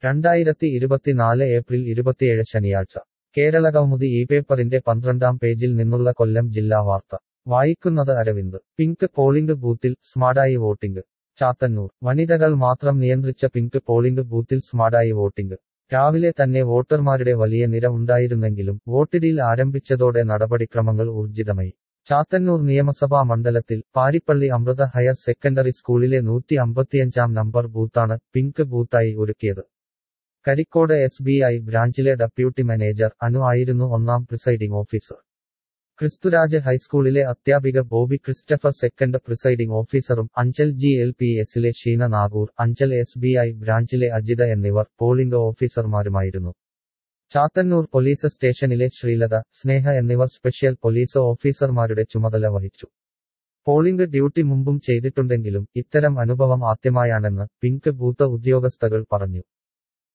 രണ്ടായിരത്തി ഇരുപത്തിനാല് ഏപ്രിൽ ഇരുപത്തിയേഴ് ശനിയാഴ്ച കേരള കൗമുദി ഈ പേപ്പറിന്റെ പന്ത്രണ്ടാം പേജിൽ നിന്നുള്ള കൊല്ലം ജില്ലാ വാർത്ത വായിക്കുന്നത് അരവിന്ദ് പിങ്ക് പോളിംഗ് ബൂത്തിൽ സ്മാർട്ടായി വോട്ടിംഗ് ചാത്തന്നൂർ വനിതകൾ മാത്രം നിയന്ത്രിച്ച പിങ്ക് പോളിംഗ് ബൂത്തിൽ സ്മാർട്ടായി വോട്ടിംഗ് രാവിലെ തന്നെ വോട്ടർമാരുടെ വലിയ നിര ഉണ്ടായിരുന്നെങ്കിലും വോട്ടിടിയിൽ ആരംഭിച്ചതോടെ നടപടിക്രമങ്ങൾ ഊർജിതമായി ചാത്തന്നൂർ നിയമസഭാ മണ്ഡലത്തിൽ പാരിപ്പള്ളി അമൃത ഹയർ സെക്കൻഡറി സ്കൂളിലെ നൂറ്റി അമ്പത്തിയഞ്ചാം നമ്പർ ബൂത്താണ് പിങ്ക് ബൂത്തായി ഒരുക്കിയത് കരിക്കോട് എസ് ബി ഐ ബ്രാഞ്ചിലെ ഡെപ്യൂട്ടി മാനേജർ അനു ആയിരുന്നു ഒന്നാം പ്രിസൈഡിംഗ് ഓഫീസർ ക്രിസ്തുരാജ് ഹൈസ്കൂളിലെ അധ്യാപിക ബോബി ക്രിസ്റ്റഫർ സെക്കൻഡ് പ്രിസൈഡിംഗ് ഓഫീസറും അഞ്ചൽ ജി എൽ പി എസിലെ Sheena Nagoor Anchal S B I ബ്രാഞ്ചിലെ അജിത എന്നിവർ പോളിംഗ് ഓഫീസർമാരുമായിരുന്നു ചാത്തന്നൂർ പോലീസ് സ്റ്റേഷനിലെ ശ്രീലത സ്നേഹ എന്നിവർ സ്പെഷ്യൽ പോലീസ് ഓഫീസർമാരുടെ ചുമതല വഹിച്ചു പോളിംഗ് ഡ്യൂട്ടി മുമ്പും ചെയ്തിട്ടുണ്ടെങ്കിലും ഇത്തരം അനുഭവം ആദ്യമായാണെന്ന് പിങ്ക് ബൂത്ത് ഉദ്യോഗസ്ഥകൾ പറഞ്ഞു